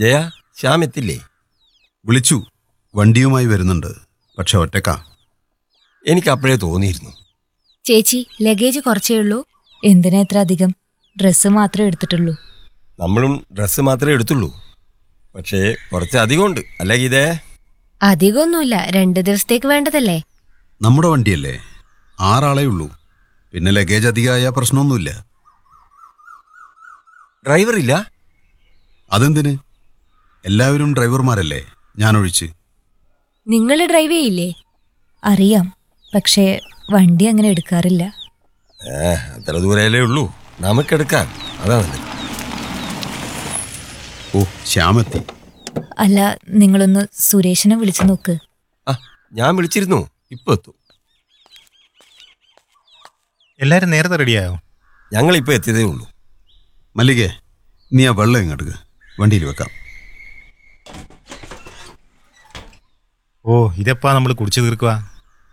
ജയ ശ്യാം എത്തില്ലേ വിളിച്ചു വണ്ടിയുമായി വരുന്നുണ്ട് പക്ഷെ ഒറ്റക്കാ എനിക്ക് അപ്പോഴേ തോന്നിയിരുന്നു ചേച്ചി ലഗേജ് കുറച്ചേ ഉള്ളൂ എന്തിനാ ഇത്ര അധികം ഡ്രസ്സ് മാത്രമേ എടുത്തിട്ടുള്ളൂ നമ്മളും ഡ്രസ്സ് മാത്രമേ എടുത്തുള്ളൂ പക്ഷേ കുറച്ച് അധികമുണ്ട് അല്ല ഗീതേ അധികമൊന്നുമില്ല രണ്ട് ദിവസത്തേക്ക് വേണ്ടതല്ലേ നമ്മുടെ വണ്ടിയല്ലേ ആറാളേ ഉള്ളൂ പിന്നെ ലഗേജ് അധികമായ പ്രശ്നമൊന്നുമില്ല ഡ്രൈവർ ഇല്ല അതെന്തിന് എല്ലാവരും ഡ്രൈവർമാരല്ലേ ഞാനൊഴിച്ച് നിങ്ങൾ ഡ്രൈവ് ചെയ്യില്ലേ അറിയാം പക്ഷേ വണ്ടി അങ്ങനെ എടുക്കാറില്ല ഏ അത്ര ദൂരല്ലേ ഉള്ളൂ നമുക്കെടുക്കാം അതാ നല്ലത് ഓ ശ്യാമെത്തി അല്ല നിങ്ങളൊന്ന് സുരേഷിനെ വിളിച്ചു നോക്ക് ആ ഞാൻ വിളിച്ചിരുന്നു ഇപ്പൊ എത്തും എല്ലാരും നേരത്തെ റെഡിയായോ ഞങ്ങളിപ്പോൾ എത്തിയതേ ഉള്ളൂ മല്ലികേ നീ ആ വെള്ളം ഇങ്ങോട്ട് വണ്ടിയിൽ വെക്കാം ഓ ഇതെപ്പാ നമ്മൾ കുടിച്ചു തീർക്കുക